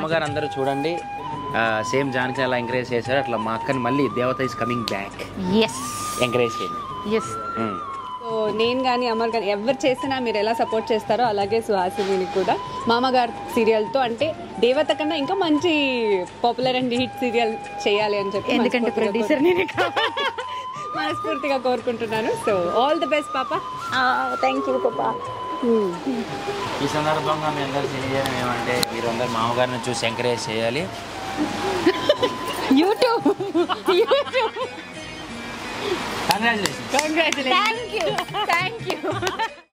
మామగారు అందరూ చూడండి సేమ్ జానకి ఎలా ఎంకరేజ్ చేశారు అట్లా మా అక్కని మళ్ళీ దేవత is coming back yes encourage చేయండి ఎస్ ఉమ్. సో నేను కానీ అమర్ కానీ ఎవరు చేసినా మీరు ఎలా సపోర్ట్ చేస్తారో అలాగే సుహాసిని కూడా మామగారు సీరియల్తో అంటే దేవత కన్నా ఇంకా మంచి పాపులర్ అండ్ హిట్ సీరియల్ చేయాలి అని చెప్పి ఎందుకంటే మనస్ఫూర్తిగా ప్రొడ్యూసర్ నేనే కాబట్టి కోరు- మనస్ఫూర్తిగా కోరుకుంటున్నాను సో ఆల్ ది బెస్ట్ పాప థ్యాంక్ యూ పాపా ఈ సందర్భంగా మీ అందరూ తెలియజేయడం ఏమంటే మీరందరూ మామగారిని చూసి ఎంకరేజ్ చేయాలి YouTube YouTube congratulation congratulation thank you thank you